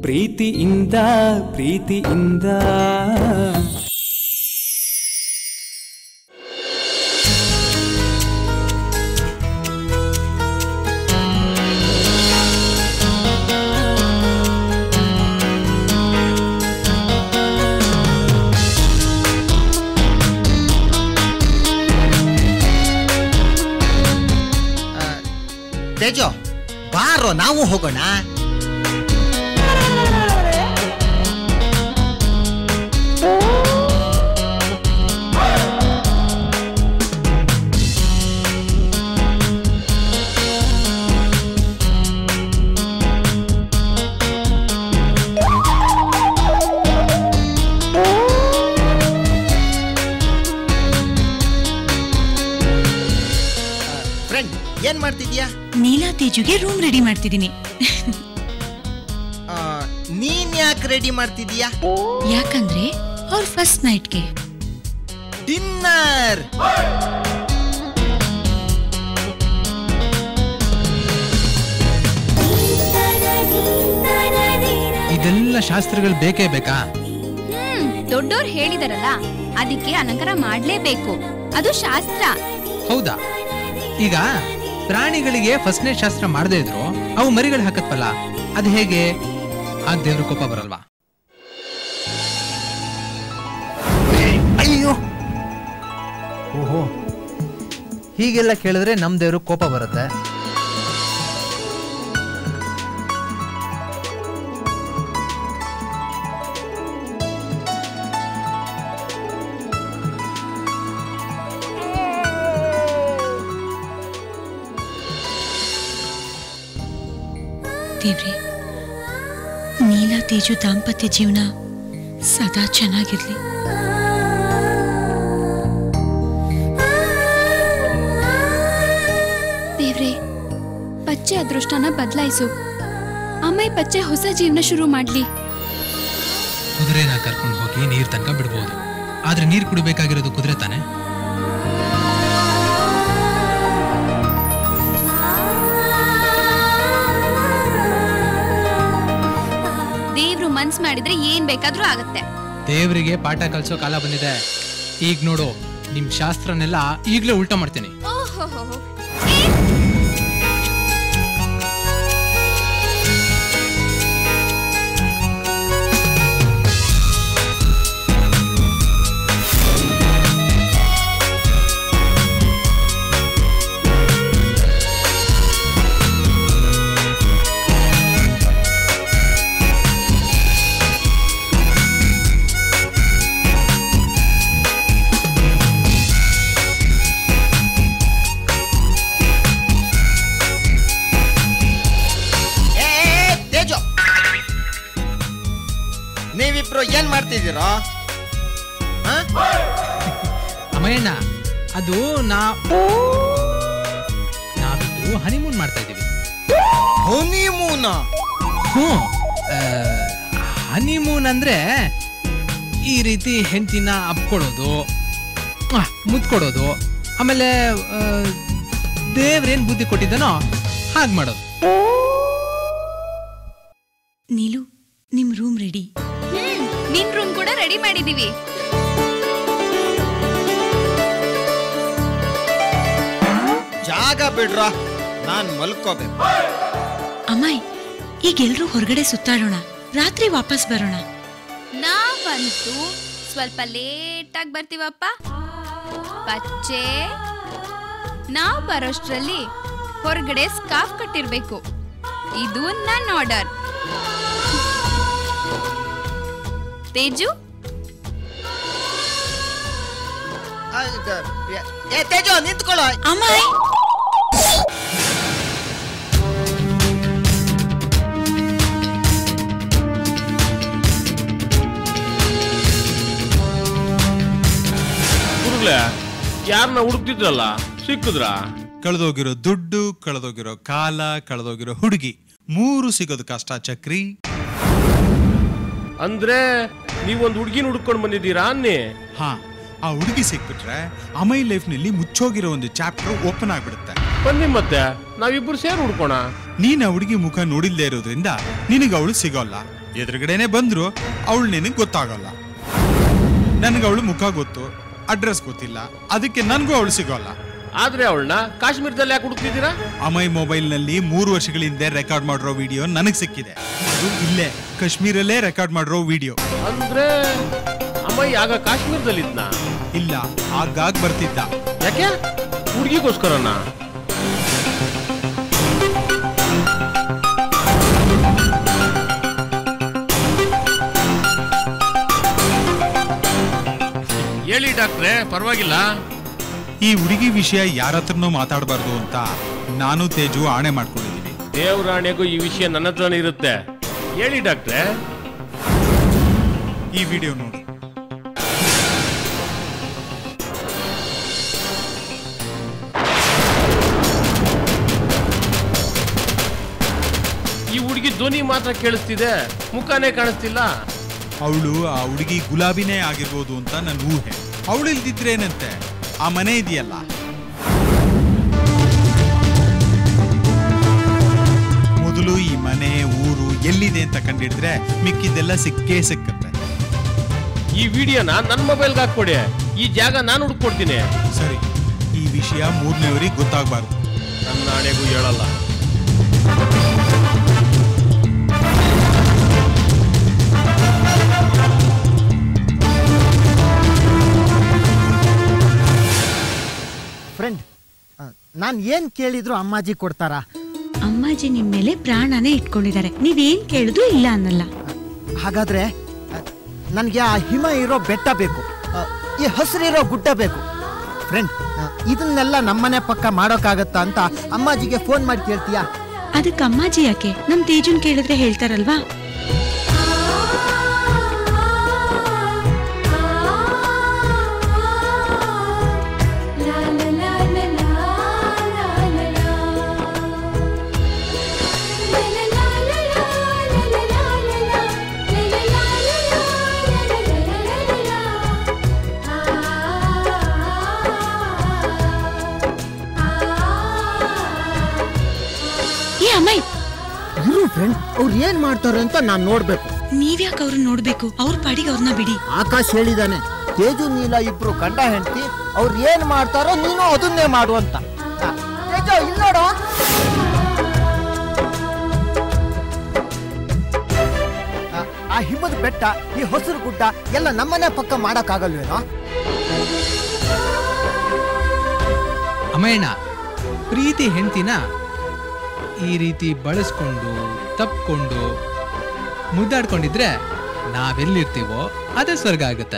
ಪ್ರೀತಿಯಿಂದ ಪ್ರೀತಿಯಿಂದ ತೇಜೋ ಬಾರೋ ನಾವು ಹೋಗೋಣ ಫ್ರೆಂಡ್ ಏನ್ ಮಾಡ್ತಿದ್ಯಾ ನೀಲಾ ತೇಜುಗೆ ರೂಮ್ ರೆಡಿ ಮಾಡ್ತಿದ್ದೀನಿ ಆ, ನೀನ್ ಯಾಕೆ ರೆಡಿ ಮಾಡ್ತಿದ್ಯಾ ಯಾಕಂದ್ರೆ ಅವ್ರ ಫಸ್ಟ್ ನೈಟ್ಗೆ ಡಿನ್ನರ್ ಇದೆಲ್ಲ ಶಾಸ್ತ್ರಗಳು ಬೇಕೇ ಬೇಕಾ ಹ್ಮ್ ದೊಡ್ಡೋರ್ ಹೇಳಿದಾರಲ್ಲ ಅದಕ್ಕೆ ಅಲಂಕಾರ ಮಾಡ್ಲೇಬೇಕು ಅದು ಶಾಸ್ತ್ರ ಹೌದಾ ಈಗ ಪ್ರಾಣಿಗಳಿಗೆ ಫಸ್ಟ್ ನೈಟ್ ಶಾಸ್ತ್ರ ಮಾಡದೇ ಇದ್ರು ಅವು ಮರಿಗಳು ಹಾಕತ್ವಲ್ಲ ಅದು ಹೇಗೆ ಆ ದೇವ್ರ ಕೋಪ ಬರಲ್ವಾ ಅಯ್ಯೋ ಓಹೋ ಹೀಗೆಲ್ಲ ಕೇಳಿದ್ರೆ ನಮ್ ದೇವ್ರು ಕೋಪ ಬರುತ್ತೆ ದೇವ್ರೆ ನೀಲಾ ತೇಜು ದಾಂಪತ್ಯ ಜೀವನ ಸದಾ ಚೆನ್ನಾಗಿರ್ಲಿ ದೇವ್ರೆ ಪಚ್ಚೆ ಅದೃಷ್ಟನ ಬದಲಾಯಿಸು ಅಮ್ಮಾಯಿ ಪಚ್ಚೆ ಹೊಸ ಜೀವನ ಶುರು ಮಾಡ್ಲಿ ಕುದುರೆನ ಕರ್ಕೊಂಡು ಹೋಗಿ ನೀರ್ ತನಕ ಬಿಡ್ಬೋದು ಆದ್ರೆ ನೀರ್ ಕುಡಿಬೇಕಾಗಿರೋದು ಕುದುರೆ ತಾನೆ ದೇವ್ರು ಮನ್ಸ್ ಮಾಡಿದ್ರೆ ಏನ್ ಬೇಕಾದ್ರೂ ಆಗತ್ತೆ ದೇವರಿಗೆ ಪಾಠ ಕಲ್ಸೋ ಕಾಲ ಬಂದಿದೆ ಈಗ ನೋಡು ನಿಮ್ ಶಾಸ್ತ್ರನೆಲ್ಲ ಈಗ್ಲೇ ಉಲ್ಟಾ ಮಾಡ್ತೀನಿ ಓಹೋ ಏ ಏ, ತೇಜೋ ನೀವಿಬ್ರು ಏನ್ ಮಾಡ್ತಿದ್ದೀರೋ ಹ? ಅಮ್ಮಯ್ಯಣ್ಣ ಅದು ನಾ ನಾವಿಬ್ರು ಹನಿಮೂನ್ ಮಾಡ್ತಾ ಇದೀವಿ ಹನಿಮೂನ ಹ್ಞೂ ಹನಿಮೂನ್ ಅಂದ್ರೆ ಈ ರೀತಿ ಹೆಂಡತಿನ ಅಪ್ಕೊಳ್ಳೋದು ಆಹ್, ಮುದ್ದು ಕೊಡೋದು ಆಮೇಲೆ ಆ, ದೇವ್ರೇನ್ ಬುದ್ಧಿ ಕೊಟ್ಟಿದ್ದಾನೋ ಹಾಗೆ ಮಾಡೋದು ನೀಲು ನಿಮ್ ರೂಮ್ ರೆಡಿ ಹ್ಮ್ ನಿನ್ ರೂಮ್ ಕೂಡ ರೆಡಿ ಮಾಡಿದೀವಿ ಜಾಗ ಬಿಡ್ರ ನಾನ್ ಮಲ್ಕೋಬೇಕು ಅಮ್ಮಾಯ್ ಈಗೆಲ್ರೂ ಹೊರಗಡೆ ಸುತ್ತಾಡೋಣ ರಾತ್ರಿ ವಾಪಸ್ ಬರೋಣ ನಾವಂತೂ ಸ್ವಲ್ಪ ಲೇಟ್ ಆಗಿ ಬರ್ತೀವಪ್ಪ ಪಚ್ಚೆ ನಾವ್ ಬರೋಷ್ಟ್ರಲ್ಲಿ ಹೊರಗಡೆ ಸ್ಕಾಫ್ ಕಟ್ಟಿರ್ಬೇಕು ಇದು ನನ್ನ ಆರ್ಡರ್ ತೇಜು ಆ, ಇದು, ಏ- ಏ ತೇಜೋ ನಿಂತ್ಕೊಳ್ಳೋ ಅಮ್ಮಾಯ್ ಗುರುಗಳೇ ಯಾರನ್ನ ಹುಡುಕ್ತಿದ್ರಲ್ಲ ಸಿಕ್ಕಿದ್ರಾ ಕಳೆದೋಗಿರೋ ದುಡ್ಡು ಕಳೆದೋಗಿರೋ ಕಾಲ ಕಳೆದೋಗಿರೋ ಹುಡುಗಿ ಮೂರು ಸಿಗೋದು ಕಷ್ಟ ಚಕ್ರಿ ಅಂದ್ರೆ ನೀವೊಂದು ಹುಡುಗಿನ ಹುಡ್ಕೊಂಡು ಬಂದಿದ್ದೀರಾ ಅನ್ನಿ ಹಾ ಆ ಹುಡುಗಿ ಸಿಕ್ಬಿಟ್ರೆ ಅಮೈ ಲೈಫ್ ನಲ್ಲಿ ಮುಚ್ಚೋಗಿರೋ ಒಂದು ಚಾಪ್ಟರ್ ಓಪನ್ ಆಗ್ಬಿಡುತ್ತೆ ಬನ್ನಿ ಮತ್ತೆ ನಾವಿಬ್ರು ಸೇರಿ ಹುಡ್ಕೋಣ ನೀನ್ ಆ ಹುಡುಗಿ ಮುಖ ನೋಡಿಲ್ದೇ ಇರೋದ್ರಿಂದ ನಿನಗೆ ಅವಳು ಸಿಗೋಲ್ಲ ಎದುರುಗಡೆನೆ ಬಂದ್ರು ಅವಳು ನಿನಗೆ ಗೊತ್ತಾಗಲ್ಲ ನನಗೆ ಅವಳು ಮುಖ ಗೊತ್ತು ಅಡ್ರೆಸ್ ಗೊತ್ತಿಲ್ಲ ಅದಕ್ಕೆ ನನಗೂ ಅವಳು ಸಿಗೋಲ್ಲ ಆದ್ರೆ ಅವಳನ್ನ ಕಾಶ್ಮೀರದಲ್ಲಿ ಯಾಕೆ ಹುಡುಕ್ತಿದ್ದೀರಾ ಅಮೈ ಮೊಬೈಲ್ನಲ್ಲಿ ಮೂರು ವರ್ಷಗಳ ಹಿಂದೆ ರೆಕಾರ್ಡ್ ಮಾಡಿರೋ ವಿಡಿಯೋ ನನಗೆ ಸಿಕ್ಕಿದೆ ಅದು ಇಲ್ಲೇ ಕಾಶ್ಮೀರಲ್ಲೇ ರೆಕಾರ್ಡ್ ಮಾಡಿರೋ ವಿಡಿಯೋ ಅಂದ್ರೆ ಅಮ್ಮಯ್ಯ ಆಗ ಕಾಶ್ಮೀರದಲ್ಲಿದ್ನ ಇಲ್ಲ ಆಗಾಗ ಬರ್ತಿದ್ದ ಯಾಕೆ ಹುಡುಗಿಗೋಸ್ಕರನ ಹೇಳಿ ಡಾಕ್ಟ್ರೆ ಪರವಾಗಿಲ್ಲ ಈ ಹುಡುಗಿ ವಿಷಯ ಯಾರ ಹತ್ರನೂ ಮಾತಾಡಬಾರ್ದು ಅಂತ ನಾನು ತೇಜು ಆಣೆ ಮಾಡ್ಕೊಂಡಿದ್ದೀವಿ ದೇವರಾಣೆಗೂ ಈ ವಿಷಯ ನನ್ನ ಹತ್ರನೇ ಇರುತ್ತೆ ಹೇಳಿ ಡಾಕ್ಟ್ರೆ ಈ ವಿಡಿಯೋ ನೋಡಿ ಈ ಹುಡುಗಿ ಧ್ವನಿ ಮಾತ್ರ ಕೇಳಿಸ್ತಿದೆ ಮುಖನೇ ಕಾಣಿಸ್ತಿಲ್ಲ ಅವಳು ಆ ಹುಡುಗಿ ಗುಲಾಬಿನೇ ಆಗಿರ್ಬೋದು ಅಂತ ನನ್ನ ಊಹೆ ಅವಳು ಇಲ್ದಿದ್ರೇನಂತೆ ಆ ಮನೆ ಇದೆಯಲ್ಲ ಮೊದಲು ಈ ಮನೆ ಊರು ಎಲ್ಲಿದೆ ಅಂತ ಕಂಡಿಡಿದ್ರೆ ಮಿಕ್ಕಿದ್ದೆಲ್ಲ ಸಿಕ್ಕೇ ಸಿಕ್ಕತ್ತೆ ಈ ವಿಡಿಯೋನ ನನ್ನ ಮೊಬೈಲ್ಗೆ ಹಾಕ್ಕೊಡಿ ಈ ಜಾಗ ನಾನು ಹುಡ್ಕೊಡ್ತೀನಿ ಸರಿ ಈ ವಿಷಯ ಮೂರನೇವರಿಗೆ ಗೊತ್ತಾಗಬಾರ್ದು ನನ್ನ ಹಣೆಗೂ ಹೇಳಲ್ಲ ಫ್ರೆಂಡ್ ನಾನು ಏನು ಕೇಳಿದ್ರು ಅಮ್ಮಾಜಿ ಕೊಡ್ತಾರಾ ಅಮ್ಮಾಜಿ ನಿಮ್ ಮೇಲೆ ಪ್ರಾಣನೇ ಇಟ್ಕೊಂಡಿದ್ದಾರೆ ನೀವೇನ್ ಕೇಳಿದ್ರು ಇಲ್ಲ ಅನ್ನಲ್ಲ ಹಾಗಾದ್ರೆ ನನಗೆ ಆ ಹಿಮ ಇರೋ ಬೆಟ್ಟ ಬೇಕು ಆ, ಈ ಹಸಿರಿರೋ ಗುಡ್ಡ ಬೇಕು ಫ್ರೆಂಡ್ ಇದನ್ನೆಲ್ಲ ನಮ್ಮನೆ ಪಕ್ಕ ಮಾಡೋಕ್ಕಾಗತ್ತಾ ಅಂತ ಅಮ್ಮಾಜಿಗೆ ಫೋನ್ ಮಾಡಿ ಕೇಳ್ತೀಯಾ ಅದಕ್ಕೆ ಅಮ್ಮಾಜಿ ಯಾಕೆ ನಮ್ ತೇಜುನ್ ಕೇಳಿದ್ರೆ ಹೇಳ್ತಾರಲ್ವಾ ಏ ಅಮ್ಮಾಯಿ ಇರು ಫ್ರೆಂಡ್ ಅವ್ರು ಏನ್ ಮಾಡ್ತಾರೆ ಅಂತ ನಾನು ನೋಡ್ಬೇಕು ನೀವ್ಯಾಕೆ ಅವ್ರನ್ನ ನೋಡ್ಬೇಕು ಅವ್ರ ಪಾಡಿಗೆ ಅವ್ರನ್ನ ಬಿಡಿ ಆಕಾಶ್ ಹೇಳಿದಾನೆ ತೇಜು ನೀಲ ಇಬ್ರು ಗಂಡ ಹೆಂಡತಿ ಅವ್ರು ಏನ್ ಮಾಡ್ತಾರೋ ನೀನು ಅದನ್ನೇ ಮಾಡು ಅಂತ ಆ, ತೇಜು ಇಲ್ಲಿ ನೋಡು ಆ, ಆ ಹಿಮದ ಬೆಟ್ಟ ಈ ಹಸಿರು ಗುಡ್ಡ ಎಲ್ಲ ನಮ್ಮನೆ ಪಕ್ಕ ಮಾಡಕ್ಕಾಗಲ್ವೇನೋ ಅಮ್ಮಯ್ಯಣ್ಣ ಪ್ರೀತಿ ಹೆಂಡ್ತಿನ ಈ ರೀತಿ ಬಳಸ್ಕೊಂಡು ತಪ್ಕೊಂಡು ಮುದ್ದಾಡ್ಕೊಂಡಿದ್ರೆ ನಾವೆಲ್ಲಿರ್ತೀವೋ ಅದೇ ಸ್ವರ್ಗ ಆಗುತ್ತೆ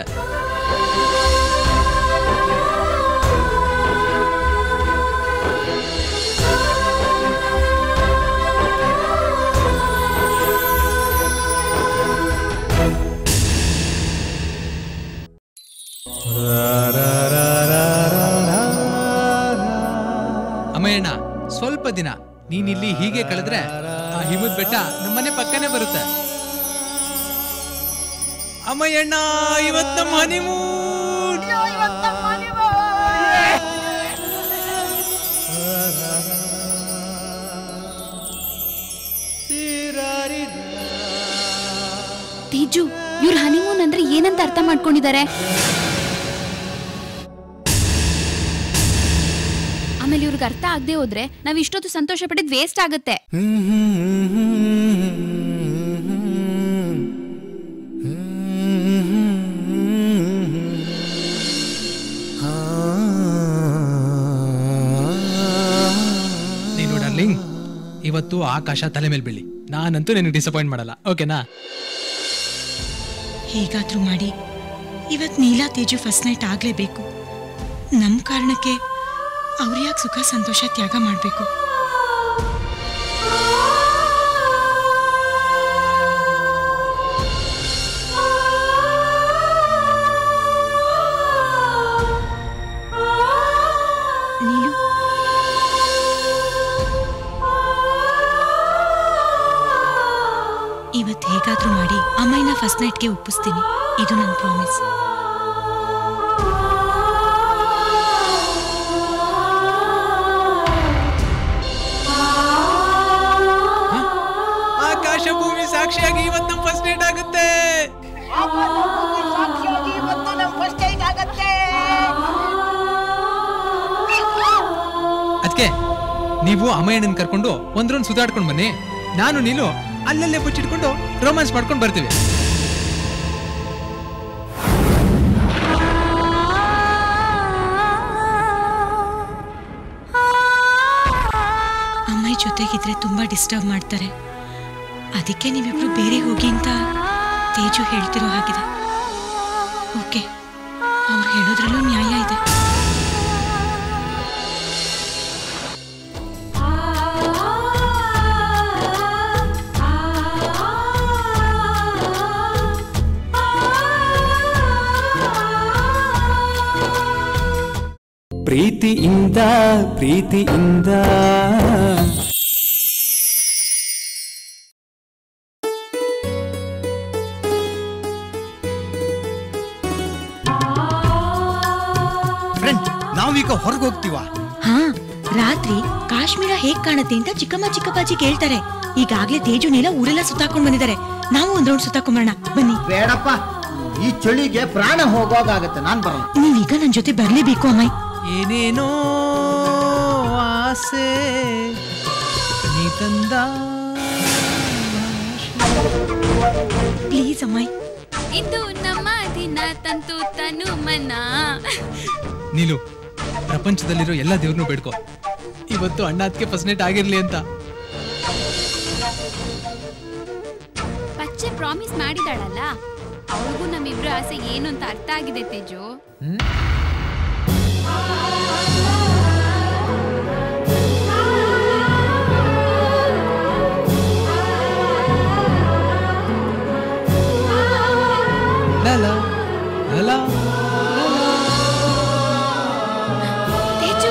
ಅಮ್ಮಯ್ಯಣ್ಣ ಸ್ವಲ್ಪ ದಿನ ನೀನಿಲ್ಲಿ ಹೀಗೆ ಕಳೆದ್ರೆ ಆ ಹಿಮದ ಬೆಟ್ಟ ನಮ್ಮನೆ ಪಕ್ಕನೆ ಬರುತ್ತೆ ಅಮ್ಮಯ್ಯಣ್ಣ ಇವತ್ ನಮ್ಮ ಹನಿಮೂನ್ ತೇಜು ಇವ್ರ ಹನಿಮೂನ್ ಅಂದ್ರೆ ಏನಂತ ಅರ್ಥ ಮಾಡ್ಕೊಂಡಿದ್ದಾರೆ ಆಮೇಲೆ ಇವ್ರಿಗೆ ಅರ್ಥ ಆಗದೆ ಹೋದ್ರೆ ನಾವ್ ಇಷ್ಟೊತ್ತು ಸಂತೋಷ ಪಟ್ಟಿದ್ ವೇಸ್ಟ್ ಆಗತ್ತೆ ನೀನು ಡಾರ್ಲಿಂಗ್ ಇವತ್ತು ಆಕಾಶ ತಲೆ ಮೇಲೆ ಬೀಳಿ ನಾನಂತೂ ನಿನಗೆ ಡಿಸಪಾಯಿಂಟ್ ಮಾಡಲ್ಲ ಓಕೆನಾ ಹೇಗಾದ್ರೂ ಮಾಡಿ ಇವತ್ ನೀಲಾ ತೇಜು ಫಸ್ಟ್ ನೈಟ್ ಆಗ್ಲೇಬೇಕು ನಮ್ ಕಾರಣಕ್ಕೆ ಅವ್ರು ಯಾಕೆ ಸುಖ ಸಂತೋಷ ತ್ಯಾಗ ಮಾಡ್ಬೇಕು ನೀಲು ಇವತ್ ಹೇಗಾದ್ರೂ ಮಾಡಿ ಅಮ್ಮಯ್ಯನ ಫಸ್ಟ್ ನೈಟ್ಗೆ ಒಪ್ಪಿಸ್ತೀನಿ ಇದು ನನ್ನ ಪ್ರಾಮಿಸ್ ಆಕಾಶ ಭೂಮಿ ಸಾಕ್ಷಿ ಸಾಕ್ಷಿಯಾಗಿ ಇವತ್ತು ನಮ್ಮ ಫಸ್ಟ್ ಡೇಟ್ ಆಗುತ್ತೆ ಅದಕ್ಕೆ ನೀವು ಅಮ್ಮಯ್ಯಣ್ಣನ ಕರ್ಕೊಂಡು ಒಂದ್ ರೌಂಡ್ ಸುತ್ತಾಡ್ಕೊಂಡು ಬನ್ನಿ ನಾನು ನೀನು ಅಲ್ಲಲ್ಲೇ ಬಚ್ಚಿಟ್ಕೊಂಡು ರೋಮ್ಯಾನ್ಸ್ ಮಾಡ್ಕೊಂಡು ಬರ್ತೀವಿ ಅಮ್ಮಾಯಿ ಜೊತೆಗಿದ್ರೆ ತುಂಬಾ ಡಿಸ್ಟರ್ಬ್ ಮಾಡ್ತಾರೆ ಅದಕ್ಕೆ ನೀವಿಬ್ರು ಬೇರೆ ಹೋಗಿ ಅಂತ ತೇಜು ಹೇಳ್ತಿರೋ ಹಾಗಿದೆ ಓಕೆ ಅವ್ರು ಹೇಳೋದ್ರಲ್ಲೂ ನ್ಯಾಯ ಇದೆ ಪ್ರೀತಿಯಿಂದ ಪ್ರೀತಿಯಿಂದ ಫ್ರೆಂಡ್ ನಾವೀಗ ಹೊರಗೆ ಹೋಗ್ತೀವ ಹಾ ರಾತ್ರಿ ಕಾಶ್ಮೀರ ಹೇಗ್ ಕಾಣುತ್ತೆ ಅಂತ ಚಿಕ್ಕಮ್ಮ ಚಿಕ್ಕಪ್ಪಾಜಿ ಕೇಳ್ತಾರೆ ಈಗಾಗ್ಲೇ ತೇಜು ನೀಲ ಊರೆಲ್ಲ ಸುತ್ತಾಕೊಂಡ್ ಬಂದಿದ್ದಾರೆ ನಾವು ಒಂದ್ ರೌಂಡ್ ಸುತ್ತಾಕೊಂಬರೋಣ ಬನ್ನಿ ಬೇಡಪ್ಪ ಈ ಚಳಿಗೆ ಪ್ರಾಣ ಹೋಗೋಗಾಗತ್ತೆ ನಾನ್ ಬರಲ್ಲ ನೀವೀಗ ನನ್ ಜೊತೆ ಬರ್ಲೇಬೇಕು ಅಮ್ಮಾಯಿ ಏನೇನೋ ಆಸೆ ನೀ ತಂದ ಪ್ಲೀಸ್ ಅಮ್ಮಾಯಿ ಇಂದು ನಮ್ಮ ದಿನ ತಂತು ತನು ಮನ ನೀಲು ಪ್ರಪಂಚದಲ್ಲಿರೋ ಎಲ್ಲ ದೇವ್ರನ್ನೂ ಬೇಡ್ಕೋ ಇವತ್ತು ಅಣ್ಣ ಅದಕ್ಕೆ ಫಸ್ಟ್ ನೈಟ್ ಆಗಿರ್ಲಿ ಅಂತ ಪಚ್ಚೆ ಪ್ರಾಮಿಸ್ ಮಾಡಿದಾಳಲ್ಲ ಅವಳಿಗೂ ನಮ್ಮಿಬ್ರು ಆಸೆ ಏನು ಅಂತ ಅರ್ಥ ಆಗಿದೆ ತೇಜು ಲಲ ಲಲ ತೇಜು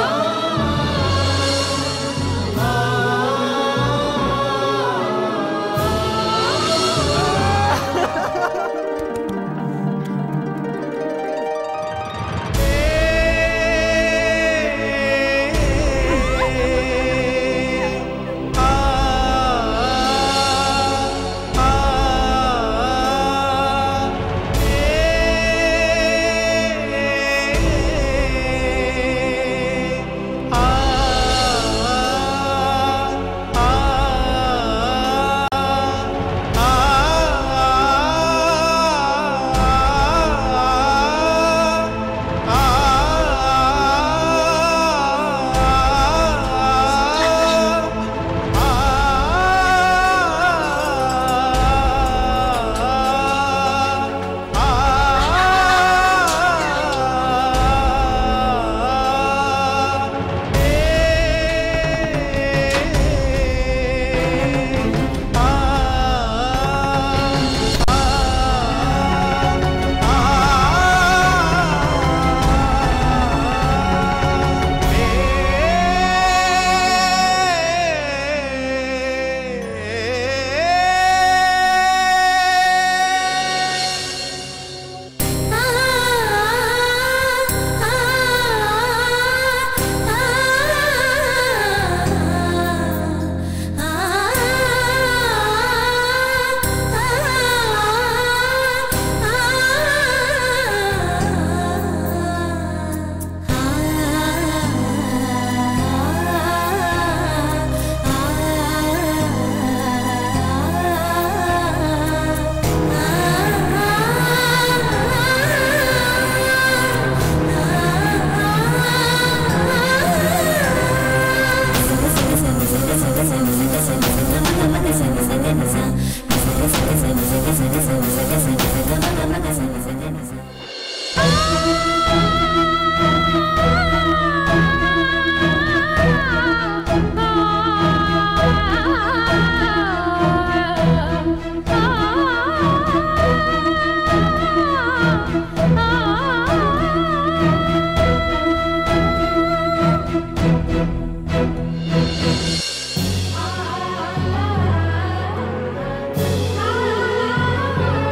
ಆ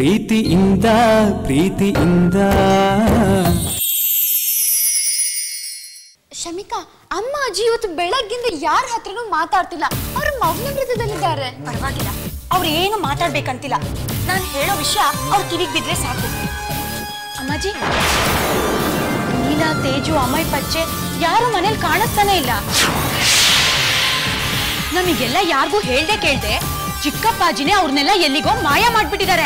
ಪ್ರೀತಿಯಿಂದ ಪ್ರೀತಿಯಿಂದ ಶಮಿಕಾ ಅಮ್ಮ ಅಜ್ಜಿ ಇವತ್ತು ಬೆಳಗ್ಗಿಂದ ಯಾರ ಹತ್ರನೂ ಮಾತಾಡ್ತಿಲ್ಲ ಅವರು ಮೌನ ವ್ರತದಲ್ಲಿದ್ದಾರೆ ಪರವಾಗಿಲ್ಲ ಅವ್ರು ಏನು ಮಾತಾಡ್ಬೇಕಂತಿಲ್ಲ ನಾನು ಹೇಳೋ ವಿಷಯ ಅವ್ರ ಕಿವಿಗೆ ಬಿದ್ರೆ ಸಾಕು ಅಮ್ಮಾಜಿ ನೀಲ ತೇಜು ಅಮಯ್ ಪಚ್ಚೆ ಯಾರು ಮನೇಲಿ ಕಾಣಿಸ್ತಾನೆ ಇಲ್ಲ ನಮಗೆಲ್ಲ ಯಾರಿಗೂ ಹೇಳ್ದೆ ಕೇಳ್ದೆ ಚಿಕ್ಕಪ್ಪಾಜಿನೇ ಅವ್ರನ್ನೆಲ್ಲ ಎಲ್ಲಿಗೋ ಮಾಯ ಮಾಡ್ಬಿಟ್ಟಿದ್ದಾರೆ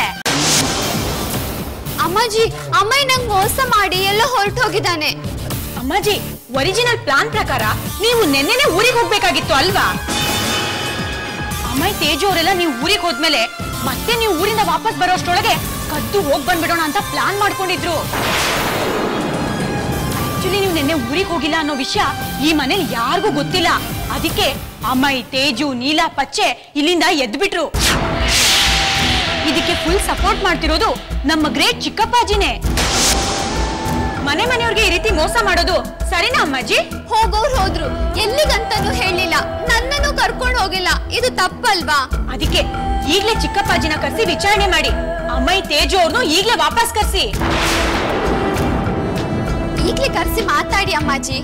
ಅಮ್ಮಾಜಿ ಅಮ್ಮಯ್ಯ ನಂಗೆ ಮೋಸ ಮಾಡಿ ಎಲ್ಲ ಹೊರಟು ಹೋಗಿದ್ದಾನೆ ಅಮ್ಮಾಜಿ ಒರಿಜಿನಲ್ ಪ್ಲಾನ್ ಪ್ರಕಾರ ನೀವು ನೆನ್ನೆನೆ ಊರಿಗೆ ಹೋಗ್ಬೇಕಾಗಿತ್ತು ಅಲ್ವಾ ಅಮ್ಮಯ್ ತೇಜು ಅವರೆಲ್ಲ ನೀವು ಊರಿಗೆ ಹೋದ್ಮೇಲೆ ಮತ್ತೆ ನೀವು ಊರಿಂದ ವಾಪಸ್ ಬರೋಷ್ಟ್ರೊಳಗೆ ಕದ್ದು ಹೋಗ್ ಬಂದ್ಬಿಡೋಣ ಅಂತ ಪ್ಲಾನ್ ಮಾಡ್ಕೊಂಡಿದ್ರು ಆಕ್ಚುಲಿ ನೀವು ನಿನ್ನೆ ಊರಿಗೆ ಹೋಗಿಲ್ಲ ಅನ್ನೋ ವಿಷಯ ಈ ಮನೇಲಿ ಯಾರಿಗೂ ಗೊತ್ತಿಲ್ಲ ಅದಕ್ಕೆ ಅಮ್ಮಯ್ ತೇಜು ನೀಲ ಪಚ್ಚೆ ಇಲ್ಲಿಂದ ಎದ್ಬಿಟ್ರು ಇದಕ್ಕೆ ಫುಲ್ ಸಪೋರ್ಟ್ ಮಾಡ್ತಿರೋದು ನಮ್ಮ ಗ್ರೇಟ್ ಚಿಕ್ಕಪ್ಪಾಜಿನೇ ಮನೆ ಮನೆಯವ್ರಿಗೆ ಈ ರೀತಿ ಮೋಸ ಮಾಡೋದು ಸರಿನಾ ಅಮ್ಮಾಜಿ ಹೋಗೋರು ಹೋದ್ರು ಎಲ್ಲಿಗಂತನೂ ಹೇಳಿಲ್ಲ ನನ್ನನ್ನು ಕರ್ಕೊಂಡು ಹೋಗಿಲ್ಲ ಇದು ತಪ್ಪಲ್ವಾ ಅದಕ್ಕೆ ಈಗ್ಲೇ ಚಿಕ್ಕಪ್ಪಾಜಿನ ಕರ್ಸಿ ವಿಚಾರಣೆ ಮಾಡಿ ಅಮ್ಮೈ ತೇಜು ಅವ್ರನ್ನು ಈಗ್ಲೇ ವಾಪಸ್ ಕರ್ಸಿ ಈಗ್ಲೇ ಕರ್ಸಿ ಮಾತಾಡಿ ಅಮ್ಮಾಜಿ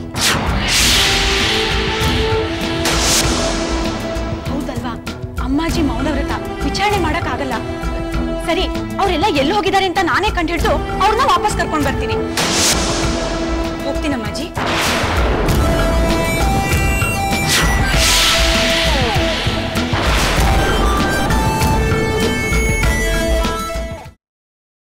ಹೌದಲ್ವಾ ಅಮ್ಮಾಜಿ ಮೌನವ್ರತ ವಿಚಾರಣೆ ಮಾಡಕ್ ಆಗಲ್ಲ ಸರಿ ಅವರೆಲ್ಲ ಎಲ್ಲಿ ಹೋಗಿದ್ದಾರೆ ಅಂತ ನಾನೇ ಕಂಡಿಡ್ದು ಅವ್ರನ್ನ ವಾಪಸ್ ಕರ್ಕೊಂಡ್ ಬರ್ತೀನಿ